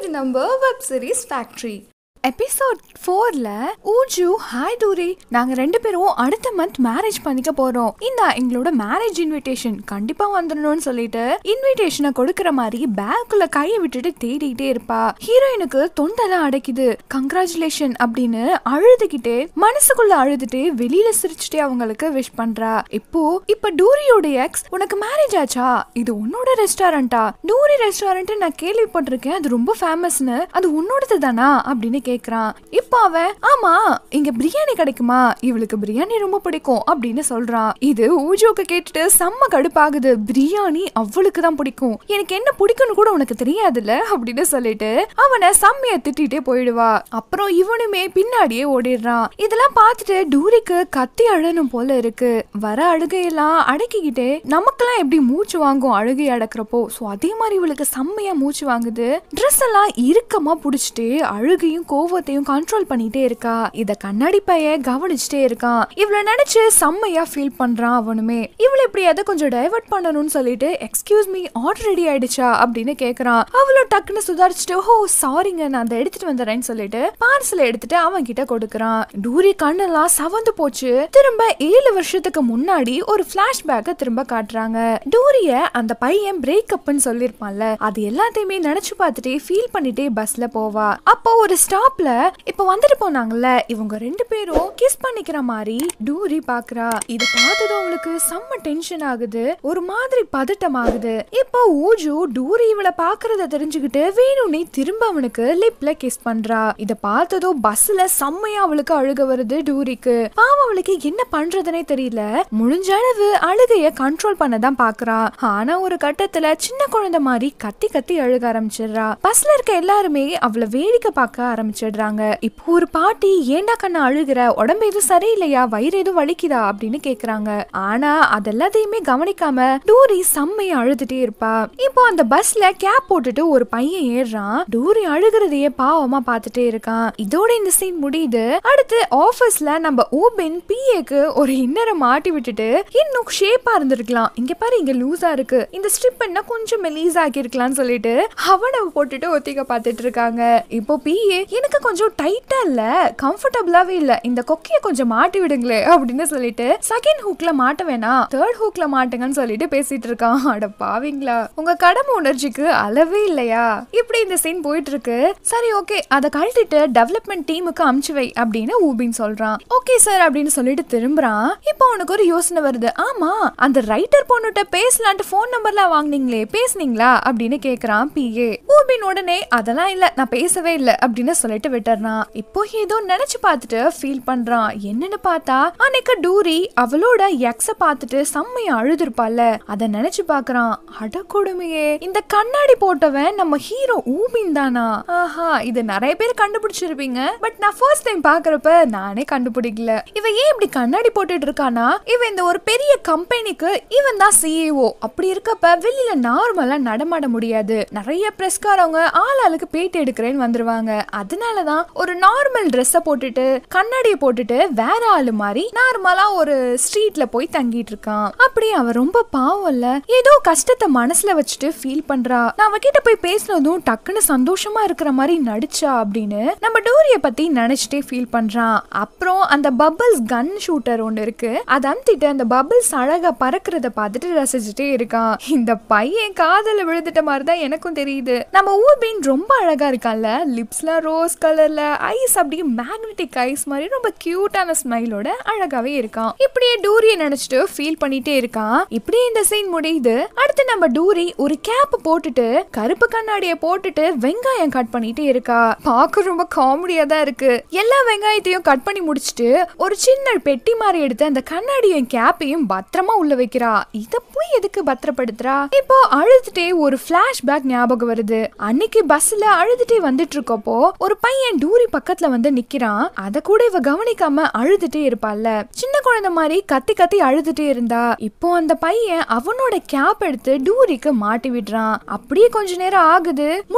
நம்ம web series factory episode ஃபோர்ல ஊஜு hi டூரி நாங்க ரெண்டு பேரும் அடுத்த மந்த் மேரேஜ் பண்ணிக்க போறோம் இந்த எங்களோட மேரேஜ் இன்விடேஷன் கண்டிப்பா வந்துடணும்னு சொல்லிட்டு இன்விடேஷனை கொடுக்கற மாதிரி பேக்குள்ள கையை விட்டுட்டு தேடிக்கிட்டே இருப்பா ஹீரோயினுக்கு தொண்டெல்லாம் அடைக்குது கங்க்ராச்சுலேஷன் அப்படின்னு அழுதுகிட்டே மனசுக்குள்ள அழுதுட்டு வெளியில சிரிச்சுட்டே அவங்களுக்கு விஷ் பண்றா இப்போ இப்ப டூரியோட எக்ஸ் உனக்கு மேரேஜ் ஆச்சா இது உன்னோட ரெஸ்டாரண்டா டூரி ரெஸ்டாரண்ட் நான் கேள்விப்பட்டிருக்கேன் அது ரொம்ப ஃபேமஸ்னு அது உன்னோடது தானா அப்படின்னு கேக்குறான் இப்போ அவன் ஆமா இங்க பிரியாணி கிடைக்குமா இவளுக்கு பிரியாணி ரொம்ப பிடிக்கும் அப்படின்னு சொல்றான் இது ஊஜோக்கு கேட்டுட்டு செம்ம கடுப்பாகுது பிரியாணி அவளுக்கு தான் பிடிக்கும் எனக்கு என்ன பிடிக்கும்னு கூட உனக்கு தெரியாதுல்ல அப்படின்னு சொல்லிட்டு அவனை செம்மைய திட்டிட்டே போயிடுவா அப்புறம் இவனுமே பின்னாடியே ஓடிடுறான் இதெல்லாம் பார்த்துட்டு டூரிக்கு கத்தி அழணும் போல இருக்கு வர அழுகையெல்லாம் அடக்கிக்கிட்டே நமக்கெல்லாம் எப்படி மூச்சு வாங்கும் அழுகை அடக்குறப்போ சோ அதே மாதிரி இவளுக்கு செம்மையா மூச்சு வாங்குது ட்ரெஸ் எல்லாம் இறுக்கமா புடிச்சிட்டு அழுகையும் கோவத்தையும் கண்ட்ரோல் பண்ணிட்டே இருக்கா இத கண்ணாடி பைய கவனிச்சுட்டே இருக்கான் இவள நினைச்சு செம்மையா ஃபீல் பண்றான் அவனுமே இவளை எப்படியாவது கொஞ்சம் டைவர்ட் பண்ணணும்னு சொல்லிட்டு எக்ஸ்கியூஸ் மீ ஆர்டர் ரெடி ஆயிடுச்சா அப்படின்னு கேக்குறான் அவளும் டக்குன்னு சுதாரிச்சுட்டு ஓ சாரிங்க நான் அதை எடுத்துட்டு வந்துடுறேன்னு சொல்லிட்டு பார்சல் எடுத்துட்டு அவன் கிட்ட கொடுக்கறான் டூரி கண்ணெல்லாம் சவந்து போச்சு திரும்ப ஏழு வருஷத்துக்கு முன்னாடி ஒரு பிளாஷ்பேக்க திரும்ப காட்டுறாங்க டூரிய அந்த பையன் பிரேக்கப்னு சொல்லிருப்பான்ல அது எல்லாத்தையுமே நினைச்சு பார்த்துட்டே ஃபீல் பண்ணிட்டே பஸ்ல போவா அப்போ ஒரு ஸ்டாப்ல இப்ப வந்துட்டு போனாங்கல்ல இவங்க ரெண்டு பேரும் கிஸ் பண்ணிக்கிற மாதிரி டூரி பாக்குறா இது பார்த்ததும் அவளுக்கு செம்ம டென்ஷன் ஆகுது ஒரு மாதிரி பதட்டம் ஆகுது இப்போ ஊஜு டூரி இவளை பாக்குறத தெரிஞ்சுக்கிட்டு வேணும்னே திரும்ப அவனுக்கு லிப்ல கிஸ் பண்றா இத பார்த்ததும் பஸ்ல செம்மையா அவளுக்கு அழுக வருது டூரிக்கு பாவம் அவளுக்கு என்ன பண்றதுனே தெரியல முடிஞ்ச அளவு அழுகைய கண்ட்ரோல் பண்ண தான் பாக்குறா ஆனா ஒரு கட்டத்துல சின்ன குழந்தை மாதிரி கத்தி கத்தி அழுக ஆரம்பிச்சிடுறா பஸ்ல இருக்க எல்லாருமே அவளை வேடிக்கை பார்க்க ஆரம்பிச்சிடுறாங்க இப்போ ஒரு பாட்டி ஏண்டா கண்ணா அழுகிற உடம்பு எதுவும் சரியில்லையா வயிறு எதுவும் வலிக்குதா அப்படின்னு கேக்குறாங்க ஆனா அதெல்லாத்தையுமே கவனிக்காம டூரி செம்மையா அழுதுட்டே இருப்பா இப்போ அந்த பஸ்ல கேப் போட்டுட்டு ஒரு பையன் ஏறுறான் டூரி அழுகிறதையே பாவமா பார்த்துட்டே இருக்கான் இதோட இந்த சீன் முடியுது அடுத்து ஆபீஸ்ல நம்ம ஊபின் பிஏக்கு ஒரு இன்னரை மாட்டி விட்டுட்டு இன்னும் ஷேப்பா இருந்திருக்கலாம் இங்க பாரு இங்க லூஸா இருக்கு இந்த ஸ்ட்ரிப் என்ன கொஞ்சம் மெலீஸ் ஆக்கி இருக்கலாம்னு சொல்லிட்டு அவனை போட்டுட்டு ஒத்திக்க பார்த்துட்டு இருக்காங்க இப்போ பிஏ எனக்கு கொஞ்சம் டைட்டா இல்ல கம்ஃபர்டபுளாவே இல்ல இந்த கொக்கிய கொஞ்சம் மாட்டி விடுங்களே அப்படின்னு சொல்லிட்டு செகண்ட் ஹூக்ல மாட்ட வேணாம் தேர்ட் ஹூக்ல மாட்டுங்கன்னு சொல்லிட்டு பேசிட்டு இருக்கான் அட பாவீங்களா உங்க கடமை உணர்ச்சிக்கு அளவே இல்லையா இப்படி இந்த சீன் போயிட்டு இருக்கு சரி ஓகே அதை கழட்டிட்டு டெவலப்மெண்ட் டீமுக்கு அமுச்சு வை அப்படின்னு ஊபின் சொல்றான் ஓகே சார் அப்படின்னு சொல்லிட்டு திரும்புறான் இப்போ உனக்கு ஒரு யோசனை வருது ஆமா அந்த ரைட்டர் பொண்ணுகிட்ட பேசலான்ட்டு ஃபோன் நம்பர்லாம் வாங்குனீங்களே பேசுனீங்களா அப்படின்னு கேக்குறான் பிஏ ஊபின் உடனே அதெல்லாம் இல்ல நான் பேசவே இல்ல அப்படின்னு சொல்லிட்டு விட்டுறான் இப்போ ஏதோ நினைச்சு பார்த்துட்டு ஃபீல் பண்றான் என்னன்னு பார்த்தா அன்னைக்கு டூரி அவளோட எக்ஸ பார்த்துட்டு செம்மையா அழுதுருப்பால அத நினைச்சு பார்க்கறான் அட கொடுமையே இந்த கண்ணாடி போட்டவன் நம்ம ஹீரோ ஊபின் தானா ஆஹா இது நிறைய பேர் கண்டுபிடிச்சிருப்பீங்க பட் நான் ஃபர்ஸ்ட் டைம் பாக்குறப்ப நானே கண்டுபிடிக்கல இவன் ஏன் இப்படி கண்ணாடி போட்டுட்டு இருக்கானா இவன் இந்த ஒரு பெரிய கம்பெனிக்கு இவன் தான் சிஇஓ அப்படி இருக்கப்ப வெளியில நார்மலா நடமாட முடியாது நிறைய பிரஸ்காரவங்க ஆள் ஆளுக்கு பேட்டி எடுக்கிறேன்னு வந்துருவாங்க அதனாலதான் ஒரு நார்மல் ட்ரெஸ்ஸை போட்டுட்டு கண்ணாடியை போட்டுட்டு வேற ஆளு மாதிரி நார்மலா ஒரு ஸ்ட்ரீட்ல போய் தங்கிட்டு இருக்கான் அப்படி அவ ரொம்ப பாவம் இல்ல ஏதோ கஷ்டத்தை மனசுல வச்சுட்டு ஃபீல் பண்றா நான் அவகிட்ட போய் பேசினதும் டக்குன்னு சந்தோஷமா இருக்கிற மாதிரி நடிச்சா அப்படின்னு நம்ம டோரிய பத்தி நினைச்சிட்டே ஃபீல் பண்றான் அப்புறம் அந்த பபிள்ஸ் கன் ஷூட்டர் ஒன்று இருக்கு அதை அமுத்திட்டு அந்த பபிள்ஸ் அழகா பறக்கிறத பார்த்துட்டு ரசிச்சுட்டே இருக்கான் இந்த பையன் காதல விழுந்துட்ட மாதிரி தான் எனக்கும் தெரியுது நம்ம ஊர்பின் ரொம்ப அழகா இருக்கான்ல லிப்ஸ்லாம் ரோஸ் கலர்ல ஐஸ் அப்படியே மேக்னெட்டிக் ஐஸ் மாதிரி ரொம்ப கியூட்டான ஸ்மைலோட அழகாவே இருக்கான் இப்படியே டூரிய நினைச்சிட்டு ஃபீல் பண்ணிட்டே இருக்கான் இப்படியே இந்த சீன் முடியுது அடுத்து நம்ம டூரி ஒரு கேப் போட்டுட்டு கருப்பு கண்ணாடியை போட்டுட்டு வெங்காயம் கட் பண்ணிட்டே இருக்கா பார்க்க ரொம்ப காமெடியா தான் இருக்கு எல்லா வெங்காயத்தையும் கட் பண்ணி முடிச்சிட்டு ஒரு சின்ன பெட்டி மாதிரி எடுத்து அந்த கண்ணாடியும் கேப்பையும் பத்திரமா உள்ள வைக்கிறா இத போய் எதுக்கு பத்திரப்படுத்துறா இப்போ அழுதுட்டே ஒரு பேக் ஞாபகம் வருது அன்னைக்கு பஸ்ல அழுதுட்டே வந்துட்டு இருக்கப்போ ஒரு பையன் டூரி பக்கத்துல வந்து நிக்கிறான் அத கூட இவ கவனிக்காம அழுதுட்டே இருப்பாள்ல சின்ன குழந்தை மாதிரி கத்தி கத்தி அழுதுட்டே இருந்தா இப்போ அந்த பையன் அவனோட கேப் எடுத்து டூரிக்கு மாட்டி விடுறான் அப்படியே கொஞ்ச நேரம் ஆகுது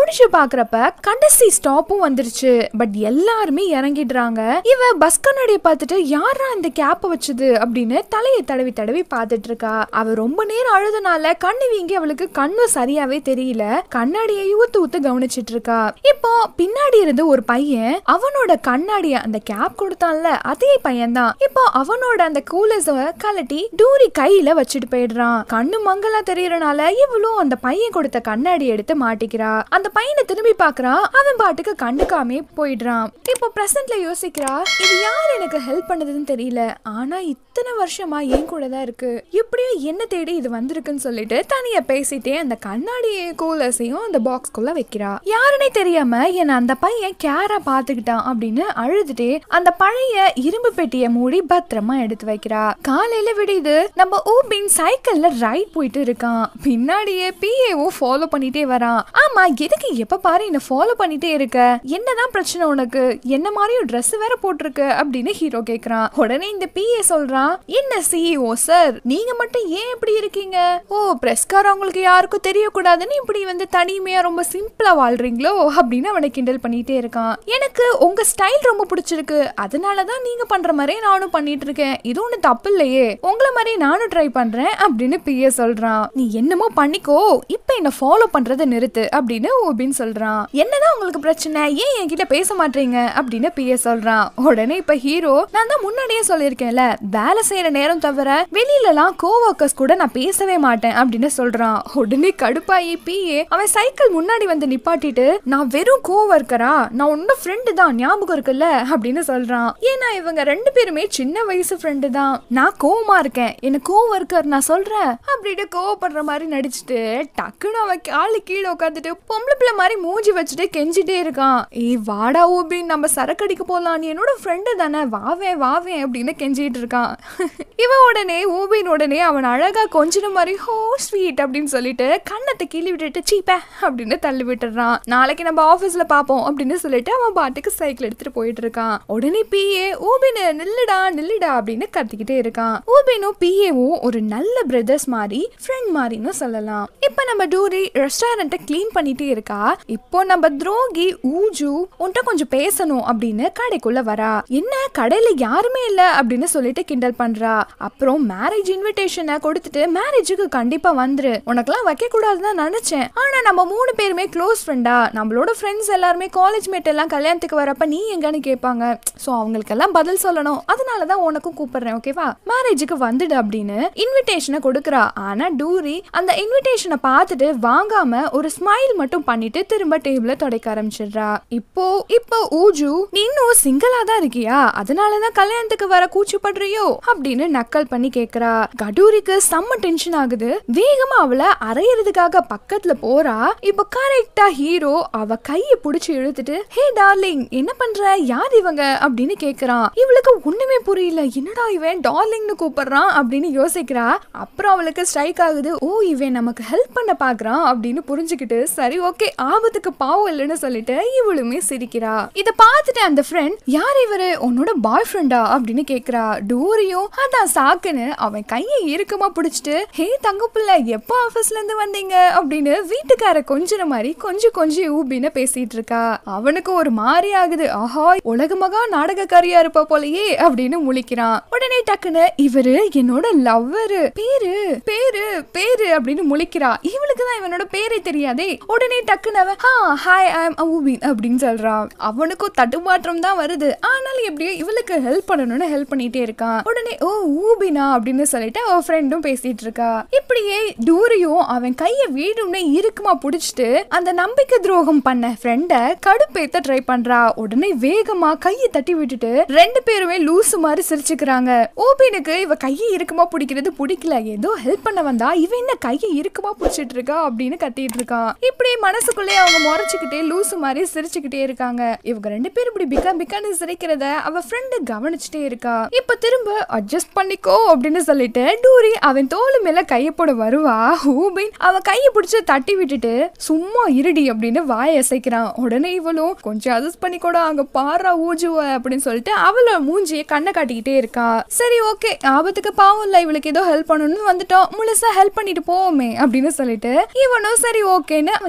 முடிச்சு பாக்குறப்ப கடைசி ஸ்டாப்பும் வந்துருச்சு பட் எல்லாருமே இறங்கிடுறாங்க இவ பஸ் கண்ணாடிய பார்த்துட்டு யாரா இந்த கேப்ப வச்சது அப்படின்னு தலையை தடவி தடவி பார்த்துட்டு இருக்கா அவ ரொம்ப நேரம் அழுதனால கண்ணு வீங்கி அவளுக்கு கண்ணு சரியாவே தெரியல கண்ணாடியை ஊத்து ஊத்து கவனிச்சிட்டு இருக்கா இப்போ பின்னாடி இருந்து ஒரு பையன் அவனோட கண்ணாடிய அந்த கேப் கொடுத்தான்ல அதே பையன் தான் இப்போ அவனோட அந்த கூலர்ஸ கலட்டி டூரி கையில வச்சுட்டு போயிடுறான் கண்ணு மங்கலா தெரியறனால இவளும் அந்த பையன் கொடுத்த கண்ணாடி எடுத்து மாட்டிக்கிறா அந்த பையனை திரும்பி பாக்குறான் அவன் பாட்டுக்கு கண்டுக்காமே போயிடுறான் இப்போ பிரசன்ட்ல யோசிக்கிறா இது யார் எனக்கு ஹெல்ப் பண்ணதுன்னு தெரியல ஆனா இத்தனை வருஷமா என் கூட தான் இருக்கு எப்படியும் என்ன தேடி இது வந்திருக்குன்னு சொல்லிட்டு தனியா பேசிட்டே அந்த கண்ணாடி கூலர்ஸையும் அந்த பாக்ஸ்குள்ள வைக்கிறா யாருன்னே தெரியாம என்ன அந்த பையன் கேரா பாத்துக்கிட்டான் அப்படின்னு அழுதுட்டே அந்த பழைய இரும்பு பெட்டியை மூடி பத்திரமா எடுத்து வைக்கிறா காலையில விடியுது நம்ம ஊபின் சைக்கிள்ல ரைட் போயிட்டு இருக்கான் பின்னாடியே பிஏஓ ஃபாலோ பண்ணிட்டே வரான் ஆமா எதுக்கு எப்ப பாரு என்ன ஃபாலோ பண்ணிட்டே இருக்க என்னதான் பிரச்சனை உனக்கு என்ன மாதிரியும் ட்ரெஸ் வேற போட்டிருக்க அப்படின்னு ஹீரோ கேக்குறான் உடனே இந்த பிஏ சொல்றான் என்ன சிஇஓ சார் நீங்க மட்டும் ஏன் இப்படி இருக்கீங்க ஓ பிரஸ்காரவங்களுக்கு யாருக்கும் தெரியக்கூடாதுன்னு இப்படி வந்து தனிமையா ரொம்ப சிம்பிளா வாழ்றீங்களோ அப்படின்னு அவனை கிண்டல் பண்ணிட்டே இருக்கான் எனக்கு உங்க ஸ்டைல் ரொம்ப பிடிச்சிருக்கு அதனாலதான் நீங்க பண்ற மாதிரியே நானும் பண்ணிட்டு இருக்கேன் இது ஒண்ணு தப்பு இல்லையே உங்களை மாதிரி நானும் ட்ரை பண்றேன் அப்படின்னு பிஏ சொல்றான் நீ என்னமோ பண்ணிக்கோ இப்ப என்ன ஃபாலோ பண்றதை நிறுத்து அப்படின்னு ஓபின் சொல்றான் என்னதான் உங்களுக்கு பிரச்சனை ஏன் என்கிட்ட பேச மாட்டீங்க அப்படின்னு பிஏ சொல்றான் உடனே இப்ப ஹீரோ நான் தான் முன்னாடியே சொல்லியிருக்கேன்ல வேலை செய்யற நேரம் தவிர வெளியிலலாம் கோவர்க்கர்ஸ் கூட நான் பேசவே மாட்டேன் அப்படின்னு சொல்றான் உடனே கடுப்பாயி பிஏ அவன் சைக்கிள் முன்னாடி வந்து நிப்பாட்டிட்டு நான் வெறும் கோவர்க்கரா நான் உன்னோட ஃப்ரெண்டு தான் ஞாபகம் இருக்குல்ல அப்படின்னு சொல்றான் ஏன்னா இவங்க ரெண்டு பேருமே சின்ன வயசு ஃப்ரெண்டு தான் நான் கோவமா இருக்கேன் என்ன கோவர்க்கர் நான் சொல்றேன் அப்படின்னு கோவப்படுற மாதிரி நடிச்சுட்டு டக்குன்னு அவன் காலு கீழே உட்காந்துட்டு பொம்பளை பிள்ளை மாதிரி மூஞ்சி வச்சுட்டு கெஞ்சிட்டே இருக்கான் ஏய் வாடா ஓபின் நம்ம சரக்கடிக்க போலாம் நீ என்னோட ஃப்ரெண்டு தானே வாவேன் வாவேன் அப்படின்னு கெஞ்சிட்டு இருக்கான் இவன் உடனே ஓபின் உடனே அவன் அழகா கொஞ்சின மாதிரி ஹோ ஸ்வீட் அப்படின்னு சொல்லிட்டு கண்ணத்தை கிள்ளி விட்டுட்டு சீப்ப அப்படின்னு தள்ளி விட்டுறான் நாளைக்கு நம்ம ஆபீஸ்ல பாப்போம் அப்படின்னு சொல்லிட்டு அவன் பாட்டுக்கு சைக்கிள் எடுத்துட்டு போயிட்டு இருக்கான் உடனே பிஏ ஓபின் நில்லுடா நில்லுடா அப்படின்னு கத்திக்கிட்டே இருக்கான் ஓபினும் பிஏவும் ஒரு நல்ல பிரதர்ஸ் மாதிரி ஃப்ரெண்ட் மாதிரின்னு சொல்லலாம் இப்ப நம்ம டூரி ரெஸ்டாரண்ட்டை க்ளீன் பண்ணிட்டே இருக்கா இப்போ நம்ம துரோகி ஊஜு உன்கிட்ட கொஞ்சம் பேசணும் அப்படின்னு கடைக்குள்ள வரா என்ன கடையில யாருமே இல்ல அப்படின்னு சொல்லிட்டு கிண்டல் பண்றா அப்புறம் மேரேஜ் இன்விடேஷனை கொடுத்துட்டு மேரேஜுக்கு கண்டிப்பா வந்துரு உனக்கெல்லாம் வைக்க கூடாதுன்னு நினைச்சேன் ஆனா நம்ம மூணு பேருமே க்ளோஸ் ஃப்ரெண்டா நம்மளோட ஃப்ரெண்ட்ஸ் எல்லாருமே காலேஜ் மேட் எல்லாம் கல்யாணத்துக்கு வரப்ப நீ எங்கன்னு கேட்பாங்க ஸோ அவங்களுக்கெல்லாம் பதில் சொல்லணும் அதனால தான் உனக்கும் கூப்பிடுறேன் ஓகேவா மேரேஜுக்கு வந்துடு அப்படின்னு இன்விடேஷனை கொடுக்குறா ஆனா டூரி அந்த இன்விடேஷனை பார்த்துட்டு வாங்காம ஒரு ஸ்மைல் மட்டும் பண்ணிட்டு திரும்ப டேபிள தொடக்க ஆரம்பிச்சிடுறா இப்போ இப்போ ஊஜு நீ இன்னும் சிங்கிளா தான் இருக்கியா அதனாலதான் கல்யாணத்துக்கு வர கூச்சப்படுறியோ அப்படின்னு நக்கல் பண்ணி கேக்குறா கடூரிக்கு செம்ம டென்ஷன் ஆகுது வேகமா அவளை அரையறதுக்காக பக்கத்துல போறா இப்ப கரெக்டா ஹீரோ அவ கைய புடிச்சு இழுத்துட்டு ஹே டார்லிங் என்ன பண்ற யார் இவங்க அப்படின்னு கேக்குறான் இவளுக்கு ஒண்ணுமே புரியல என்னடா இவன் டார்லிங்னு கூப்பிடுறான் அப்படின்னு யோசிக்கிறா அப்புறம் அவளுக்கு ஸ்ட்ரைக் ஆகுது ஓ இவன் நமக்கு ஹெல்ப் பண்ண பாக்குறான் அப்படின்னு புரிஞ்சுக்கிட்டு சரி ஓகே ஆபத்துக்கு பாவம் இல்லைன்னு சொல்லிட்டு இவளுமே சிரிக்கிறா இத பார்த்துட்டு அந்த ஃப்ரெண்ட் யார் இவரு உன்னோட பாய் ஃப்ரெண்டா அப்படின்னு கேக்குறா டூரியும் அதான் சாக்குன்னு அவன் கையை இறுக்கமா பிடிச்சிட்டு ஹே தங்க பிள்ளை எப்போ ஆபீஸ்ல இருந்து வந்தீங்க அப்படின்னு வீட்டுக்கார கொஞ்சிற மாதிரி கொஞ்சம் கொஞ்சம் ஊபின்னு பேசிட்டு இருக்கா அவனுக்கு ஒரு மாதிரி ஆகுது ஆஹா உலக மகா நாடகக்காரியா இருப்பா போலயே அப்படின்னு முழிக்கிறான் உடனே டக்குன்னு இவரு என்னோட லவ்வரு பேரு பேரு பேரு அப்படின்னு முழிக்கிறா இவளுக்கு தான் இவனோட பேரே தெரியாதே உடனே டக்குன்னு அவன் ஹா ஹாய் ஐ அம் ஊபின் அப்படின்னு சொல்றான் அவனுக்கும் தட்டுமாற்றம் தான் வருது ஆனாலும் எப்படியோ இவளுக்கு ஹெல்ப் பண்ணணும்னு ஹெல்ப் பண்ணிட்டே இருக்கான் உடனே ஓ ஊபினா அப்படின்னு சொல்லிட்டு அவ ஃப்ரெண்டும் பேசிட்டு இருக்கா இப்படியே டூரியும் அவன் கைய வீடும்னே இறுக்கமா புடிச்சிட்டு அந்த நம்பிக்கை துரோகம் பண்ண ஃப்ரெண்ட கடுப்பேத்த ட்ரை பண்றா உடனே வேகமா கையை தட்டி விட்டுட்டு ரெண்டு பேருமே லூசு மாதிரி சிரிச்சுக்கிறாங்க ஓபினுக்கு இவ கையை இறுக்கமா பிடிக்கிறது பிடிக்கல ஏதோ ஹெல்ப் பண்ண வந்தா இவ என்ன கையை இறுக்கமா பிடிச்சிட்டு இருக்கா அப்படின்னு கத்திட்டு இருக்கான் இப்படி மனசுக்குள்ளே அவங்க முறைச்சுக்கிட்டே லூசு மாதிரி சிரிச்சுக்கிட்டே இருக்காங்க இவங்க ரெண்டு பேரும் இப்படி பிக்கா பிக்கான்னு சிரிக்கிறத அவ ஃப்ரெண்டு கவனிச்சுட்டே இருக்கா இப்ப திரும்ப அட்ஜஸ்ட் பண்ணிக்கோ அப்படின்னு சொல்லிட்டு டூரி அவன் தோல் மேல கைய போட வருவா ஹூபின் அவ கையை பிடிச்சு தட்டி விட்டுட்டு சும்மா இருடி அப்படின்னு வாய் அசைக்கிறான் உடனே இவளும் கொஞ்சம் அட்ஜஸ்ட் பண்ணிக்கோடா அங்க பாரா ஊஜுவ அப்படின்னு சொல்லிட்டு அவள மூஞ்சியை கண்ணை காட்டிக்கிட்டே இருக்கா சரி ஓகே ஆபத்துக்கு பாவம் இல்ல இவளுக்கு ஏதோ ஹெல்ப் பண்ணணும்னு வந்துட்டோம் முழுசா ஹெல்ப் பண்ணிட்டு போவோமே அப்படின்னு சொல்லிட்டு இவனும் சரி ஓகேன்னு அவன் கையை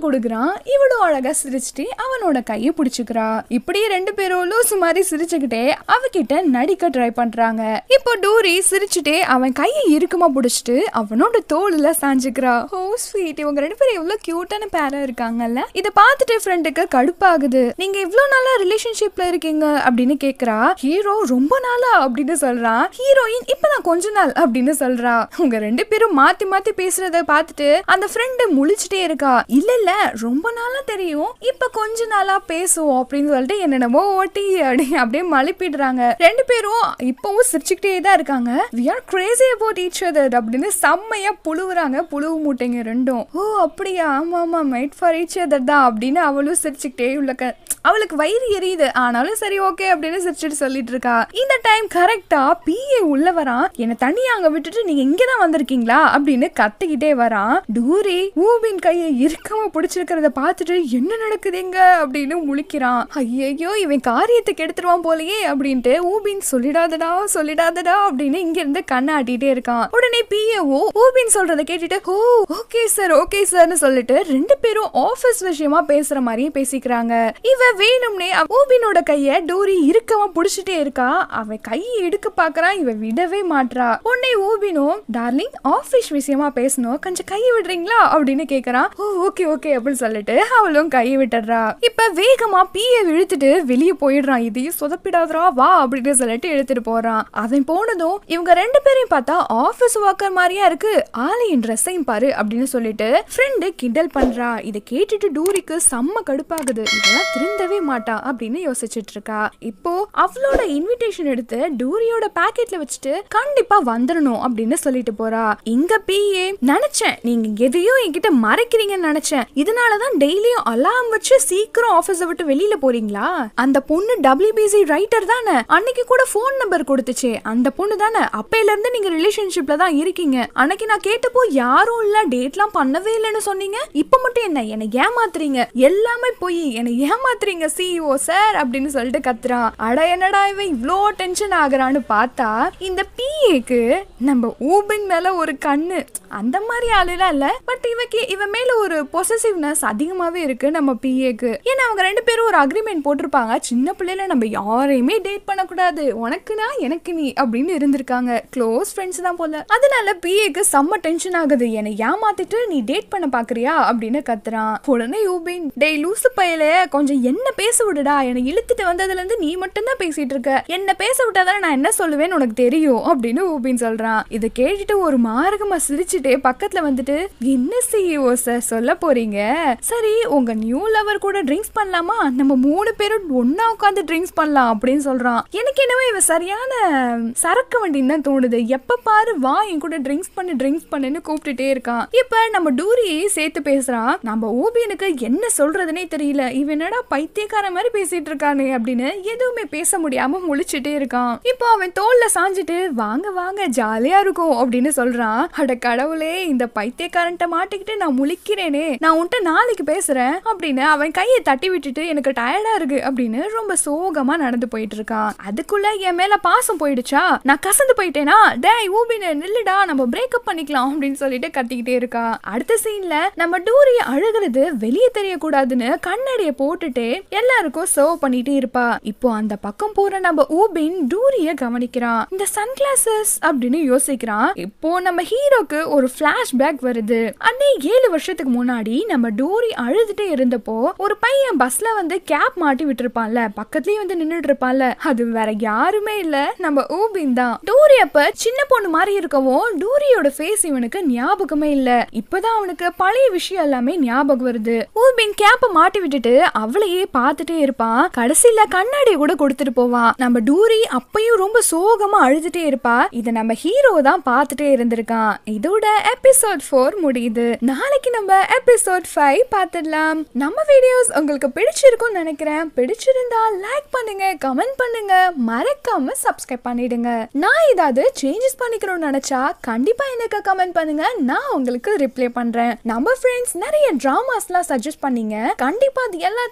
கொடுக்குறான் இவளும் அழகா சிரிச்சுட்டு அவனோட கையை பிடிச்சுக்கிறா இப்படியே ரெண்டு பேரும் லூசு மாதிரி சிரிச்சுக்கிட்டே அவகிட்ட நடிக்க ட்ரை பண்றாங்க இப்போ டூரி சிரிச்சுட்டே அவன் கையை இறுக்கமா பிடிச்சிட்டு அவனோட தோலுல சாஞ்சுக்கிறா ஓ ஸ்வீட் இவங்க ரெண்டு பேரும் எவ்வளவு கியூட்டான பேரா இருக்காங்கல்ல இதை பார்த்துட்டு ஃப்ரெண்டுக்கு கடுப்பாகுது நீங்க இவ்வளவு நாளா ரிலேஷன்ஷிப்ல இருக்கீங்க அப்படின்னு கேக்குறா ஹீரோ ரொம்ப நாளா அப்படின்னு சொல்றான் ஹீரோயின் இப்பதான் கொஞ்ச நாள் அப்படின்னு சொல்றா உங்க ரெண்டு பேரும் மாத்தி மாத்தி பேசுறத பார்த்துட்டு அந்த ஃப்ரெண்டு முழிச்சிட்டே இருக்கா இல்ல இல்ல ரொம்ப நாளா தெரியும் இப்ப கொஞ்ச நாளா பேசுவோம் அப்படின்னு சொல்லிட்டு என்னென்னமோ ஓட்டி அப்படி அப்படியே மழுப்பிடுறாங்க ரெண்டு பேரும் இப்பவும் சிரிச்சுக்கிட்டே தான் இருக்காங்க we are crazy about each other அப்படின்னு செம்மையா புழுவுறாங்க புழுவு மூட்டைங்க ரெண்டும் ஓ அப்படியா ஆமா ஆமா மைட் ஃபார் ஈச் அதர் தான் அப்படின்னு அவளும் சிரிச்சுக்கிட்டே உள்ள க- அவளுக்கு வயிறு எரியுது ஆனாலும் சரி ஓகே அப்படின்னு சிரிச்சுட்டு சொல்லிட்டு இருக்கா இந்த டைம் கரெக்டா பிஏ உள்ள வரான் என்ன தனியா அங்க விட்டுட்டு நீங்க இங்க தான் வந்திருக்கீங்களா அப்படின்னு கத்திக்கிட்டே வரான் டூரி ஊபின் கையை இறுக்கமா பிடிச்சிருக்கிறத பார்த்துட்டு என்ன நடக்குதுங்க அப்படின்னு முழிக்கிறான் ஐயையோ இவன் காரியத்துக்கு எடுத்துருவான் போலயே அப்படின்ட்டு ஊபின் சொல்லிடாதடா சொல்லிடாதடா அப்படின்னு இங்க இருந்து கண்ணாட்டிட்டே இருக்கான் உடனே பிஏஓ ஊபின் சொல்றத கேட்டுட்டு ஓ ஓகே சார் ஓகே சார்னு சொல்லிட்டு ரெண்டு பேரும் ஆபீஸ் விஷயமா பேசுற மாதிரியே பேசிக்கிறாங்க இவ வேணும்னே அவ- ஊபினோட கைய டோரி இறுக்கமா புடிச்சிட்டே இருக்கா அவன் கையை எடுக்க பாக்குறான் இவ விடவே மாட்றா உடனே ஊபினும் டார்லிங் ஆபீஸ் விஷயமா பேசணும் கொஞ்சம் கையை விடுறீங்களா அப்படின்னு கேக்குறான் ஓ ஓகே ஓகே அப்படின்னு சொல்லிட்டு அவளும் கையை விட்டுறா இப்ப வேகமா பீய இழுத்துட்டு வெளியே போயிடுறான் இதையும் சொதப்பிடாதரா வா அப்படின்னு சொல்லிட்டு இழுத்துட்டு போறான் அவன் போனதும் இவங்க ரெண்டு பேரையும் பார்த்தா ஆபீஸ் ஒர்க்கர் மாதிரியா இருக்கு ஆலையின் ட்ரெஸ்ஸையும் பாரு அப்படின்னு சொல்லிட்டு ஃப்ரெண்டு கிண்டல் பண்றா இதை கேட்டுட்டு டூரிக்கு செம்ம கடுப்பாகுது இதெல்லாம் திருந்தவே மாட்டா அப்படின்னு யோசிச்சுட்டு இருக்கா இப்போ அவளோட இன்விடேஷன் எடுத்து டூரியோட பாக்கெட்ல வச்சுட்டு கண்டிப்பா வந்துடணும் அப்படின்னு சொல்லிட்டு போறா இங்க பிஏ நினைச்சேன் நீங்க எதையோ என்கிட்ட மறைக்கிறீங்கன்னு நினைச்சேன் இதனாலதான் டெய்லியும் அலாம் வச்சு சீக்கிரம் ஆபீஸ விட்டு வெளியில போறீங்களா அந்த பொண்ணு டபிள்யூபிசி ரைட்டர் தானே அன்னைக்கு கூட ஃபோன் நம்பர் கொடுத்துச்சே அந்த பொண்ணு தானே அப்பையில இருந்து நீங்க ரிலேஷன்ஷிப்ல தான் இருக்கீங்க அன்னைக்கு நான் கேட்டப்போ யாரும் இல்ல டேட்லாம் பண்ணவே இல்லைன்னு சொன்னீங்க இப்ப மட்டும் என்ன என்னை ஏமாத்துறீங்க எல்லாமே போய் என்னை ஏமாத்துறீங்க சிஇஓ சார் அப்படின்னு சொல்லிட்டு கத்துறான் அட என்னடா இவன் இவ்ளோ டென்ஷன் ஆகுறான்னு பார்த்தா இந்த பிஏக்கு நம்ம ஊபின் மேல ஒரு கண்ணு அந்த மாதிரி ஆளுலாம் இல்ல பட் இவக்கு இவன் மேல ஒரு பொசசிவ்னஸ் அதிகமாவே இருக்கு நம்ம பிஏக்கு ஏன்னா அவங்க ரெண்டு பேரும் ஒரு அக்ரிமெண்ட் போட்டிருப்பாங்க சின்ன பிள்ளைல நம்ம யாரையுமே டேட் பண்ணக்கூடாது உனக்கு நான் எனக்கு நீ அப்படின்னு இருந்திருக்காங்க க்ளோஸ் ஃப்ரெண்ட்ஸ் தான் போல அதனால பிஏக்கு செம்ம டென்ஷன் ஆகுது என்னை ஏமாத்திட்டு நீ டேட் பண்ண பாக்குறியா அப்படின்னு கத்துறான் உடனே யூபின் டேய் லூசு பயல கொஞ்சம் என்ன பேச விடுடா என்னை இழுத்துட்டு வந்ததுல இருந்து நீ மட்டும்தான் பேசிட்டு இருக்க என்ன பேச விட்டாதானே நான் என்ன சொல்லுவேன்னு உனக்கு தெரியும் அப்படின்னு ஊபின் சொல்றான் இதை கேட்டுட்டு ஒரு மார்க்கமா சிரிச்சுட்டே பக்கத்துல வந்துட்டு என்ன சிஇஓ சார் சொல்ல போறீங்க சரி உங்க நியூ லவர் கூட ட்ரிங்க்ஸ் பண்ணலாமா நம்ம மூணு பேரும் ஒண்ணா உட்காந்து ட்ரிங்க்ஸ் பண்ணலாம் அப்படின்னு சொல்றான் எனக்கு என்னவோ இவ சரியான சரக்கு வண்டின்னு தான் தோணுது எப்ப பாரு வா என் கூட ட்ரிங்க்ஸ் பண்ணு ட்ரிங்க்ஸ் பண்ணுன்னு கூப்பிட்டுட்டே இருக்கான் இப்ப நம்ம டூரியை சேர்த்து பேசுறான் நம்ம ஓபியனுக்கு என்ன சொல்றதுனே தெரியல இவன் என்னடா பைத்தியக்கார மாதிரி பேசிட்டு இருக்கானே அப்படின்னு எதுவுமே பேச முடியாம முழிச்சிட்டே இருக்கான் இப்போ அவன் தோல்ல சாஞ்சிட்டு வாங்க வாங்க ஜாலியா இருக்கும் அப்படின்னு சொல்றான் அட கடவுளே இந்த பைத்தியக்காரன்ட்ட மாட்டிக்கிட்டு நான் முழிக்கிறேனே நான் உன்கிட்ட நாளைக்கு பேசுறேன் அப்படின்னு அவன் கையை தட்டி விட்டுட்டு எனக்கு டயர்டா இருக்கு அப்படின்னு ரொம்ப சோகமா நடந்து போயிட்டு இருக்கான் அதுக்குள்ள என் மேல பாசம் போயிடுச்சா நான் கசந்து போயிட்டேனா டேய் ஊபின நில்லுடா நம்ம பிரேக்கப் பண்ணிக்கலாம் அப்படின்னு சொல்லிட்டு கத்திக்கிட்டே இருக்கா அடுத்த சீன்ல நம்ம டூரி அழுகிறது வெளியே தெரியக்கூடாதுன்னு கண்ணாடிய போட்டுட்டு எல்லாருக்கும் சர்வ் பண்ணிட்டே இருப்பா இப்போ அந்த பக்கம் போற நம்ம ஊபின் டூரிய கவனிக்கிறான் இந்த சன்கிளாசஸ் அப்படின்னு யோசிக்கிறான் இப்போ நம்ம ஹீரோக்கு ஒரு பேக் வருது அன்னே ஏழு வருஷத்துக்கு முன்னாடி நம்ம டோரி அழுதுட்டே இருந்தப்போ ஒரு பையன் பஸ்ல வந்து கேப் மாட்டி விட்டுருப்பான்ல பக்கத்துலயே வந்து நின்னுட்டு இருப்பான்ல அது வேற யாருமே இல்ல நம்ம ஊபின் தான் டோரி அப்ப சின்ன பொண்ணு மாதிரி இருக்கவும் டோரியோட ஃபேஸ் இவனுக்கு ஞாபகமே இல்ல இப்பதான் அவனுக்கு பழைய விஷயம் எல்லாமே ஞாபகம் வருது ஊபின் கேப்ப மாட்டி விட்டுட்டு அவளையே பார்த்துட்டே இருப்பான் கடைசியில கண்ணாடியை கூட கொடுத்துட்டு போவான் நம்ம டூரி அப்பயும் ரொம்ப சோகமா அழுதுட்டே இருப்பா இத நம்ம ஹீரோ தான் பார்த்துட்டே இருந்திருக்கான் இதோட எபிசோட் ஃபோர் முடியுது நாளைக்கு நம்ம எபிசோட் ஃபைவ் பார்த்துடலாம் நம்ம வீடியோஸ் உங்களுக்கு பிடிச்சிருக்கும்னு நினைக்கிறேன் பிடிச்சிருந்தா லைக் பண்ணுங்க கமெண்ட் பண்ணுங்க மறக்காம சப்ஸ்கிரைப் பண்ணிடுங்க நான் ஏதாவது சேஞ்சஸ் பண்ணிக்கணும்னு நினைச்சா கண்டிப்பா எனக்கு கமெண்ட் பண்ணுங்க நான் உங்களுக்கு ரிப்ளை பண்றேன் நம்ம ஃப்ரெண்ட்ஸ் நிறைய டிராமாஸ்லாம் சஜஸ்ட் பண்ணீங்க கண்டிப்பா அது எல்லாத்தையுமே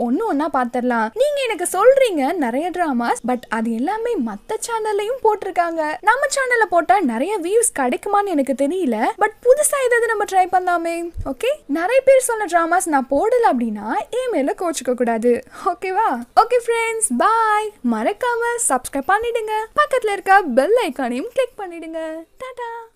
ஒன்னு ஒன்னா பாத்திரலாம் நீங்க எனக்கு சொல்றீங்க நிறைய டிராமாஸ் பட் அது எல்லாமே மத்த சேனல்லையும் போட்டிருக்காங்க நம்ம சேனல்ல போட்டா நிறைய வியூஸ் கிடைக்குமான்னு எனக்கு தெரியல பட் புதுசா ஏதாவது நம்ம ட்ரை பண்ணலாமே ஓகே நிறைய பேர் சொன்ன டிராமாஸ் நான் போடல அப்படின்னா என் மேல கோச்சுக்க கூடாது ஓகேவா ஓகே ஃப்ரெண்ட்ஸ் பாய் மறக்காம சப்ஸ்கிரைப் பண்ணிடுங்க பக்கத்துல இருக்க பெல் ஐக்கானையும் கிளிக் பண்ணிடுங்க டாடா